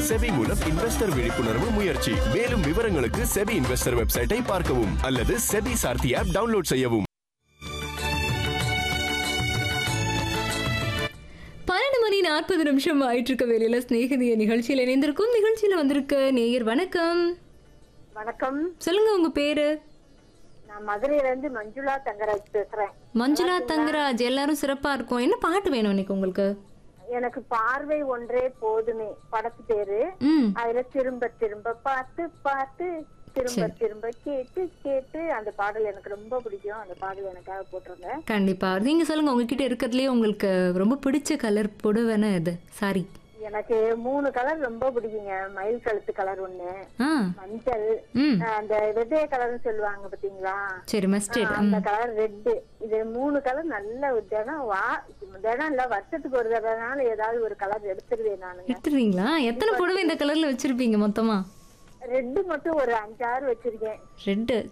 SEBI மூலம் investor விழிப்புணர்வு முயற்சி மேலும் விவரங்களுக்கு செபி இன்வெஸ்டர் வெப்சைட்டை பார்க்கவும் அல்லது செபி சார்த்தி ஆப் டவுன்லோட் செய்யவும் பன்னெண்டு மணி நாற்பது நிமிஷம் ஆயிட்டு இருக்க வேலையில ஸ்நேகிதிய நிகழ்ச்சியில் இணைந்திருக்கும் நிகழ்ச்சியில வந்திருக்க நேயர் வணக்கம் வணக்கம் சொல்லுங்க உங்க பேரு நான் மதுரையில இருந்து மஞ்சுளா தங்கராஜ் பேசுறேன் மஞ்சுளா தங்கராஜ் எல்லாரும் சிறப்பா இருக்கும் என்ன பாட்டு வேணும் இன்னைக்கு உங்களுக்கு எனக்கு பார்வை ஒன்றே போதுமே படத்து பேரு ம் அதுல திரும்ப திரும்ப பார்த்து பார்த்து திரும்ப திரும்ப கேட்டு கேட்டு அந்த பாடல் எனக்கு ரொம்ப பிடிக்கும் அந்த பாடல் எனக்காக போட்டிருந்தேன் கண்டிப்பா நீங்க சொல்லுங்க உங்ககிட்ட இருக்கிறதுலயே உங்களுக்கு ரொம்ப பிடிச்ச கலர் புடவைன்னு இது சாரி எனக்கு மூணு கலர் ரொம்ப பிடிக்குங்க மயில் கழுத்து கலர் ஒண்ணு ஆ மஞ்சள் ம் ஆஹ் அந்த வெதய கலர்னு சொல்லுவாங்க பாத்தீங்களா சரி மஸ்டர்ட் ஆஹ் அந்த கலர் ரெட்டு இது மூணு கலர் நல்ல தினம் வா தினம் இல்ல வருஷத்துக்கு ஒரு தடவைனால ஏதாவது ஒரு கலர் எடுத்துருவேன் நானுங்க எடுத்துடுவீங்களா எத்தனை புடவை இந்த கலர்ல வச்சிருப்பீங்க மொத்தமா ரெட்டு மட்டும் ஒரு அஞ்சாறு வச்சிருக்கேன் ரெட்டு